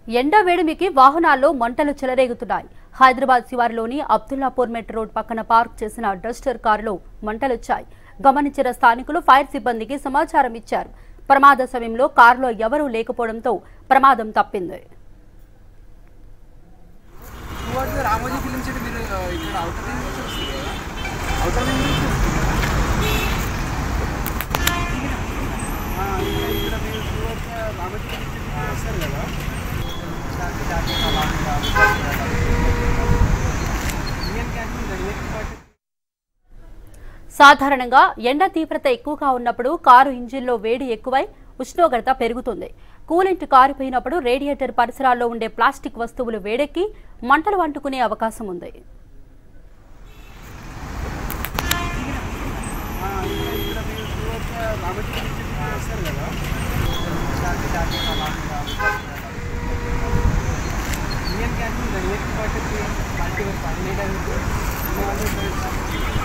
ఎండ వేడిమికి వాహనాల్లో మంటలు చెలరేగుతున్నాయి హైదరాబాద్ శివారులోని అబ్దుల్లాపూర్ మెట్ రోడ్ పక్కన పార్క్ చేసిన డస్టర్ కారులో మంటలొచ్చాయి గమనించిన స్థానికులు ఫైర్ సిబ్బందికి సమాచారం ఇచ్చారు ప్రమాద సమయంలో కారులో ఎవరూ లేకపోవడంతో ప్రమాదం తప్పింది టువర్డ్స్ రామోజీ ఫిలిం సిటీ మీరు ఆ, ఇక్కడ అవుటర్ రింగ్ నుంచి వస్తుంది కదా అవుటర్ రింగ్ నుంచి వస్తుంది కదా ఆ, ఇక్కడ ఇక్కడ మీరు టువర్డ్స్ రామోజీ ఫిలిం సిటీ వస్తారు కదా దానికి దానికి అలా ఇండియన్ క్యాంటీన్ రెగ్యులేట్ పార్టీ సాధారణంగా ఎండ తీవ్రత ఎక్కువగా ఉన్నప్పుడు కారు ఇంజిన్లో వేడి ఎక్కువై ఉష్ణోగ్రత పెరుగుతుంది కూలెంట్ కారిపోయినప్పుడు రేడియేటర్ పరిసరాల్లో ఉండే ప్లాస్టిక్ వస్తువులు వేడెక్కి మంటలు అంటుకునే అవకాశం ఉంది ఆ, ఇక్కడ ఇక్కడ మీరు టువర్డ్స్ రామోజీ ఫిలిం సిటీ వస్తారు కదా దానికి దానికి అలా Indian canteen regulate party party పని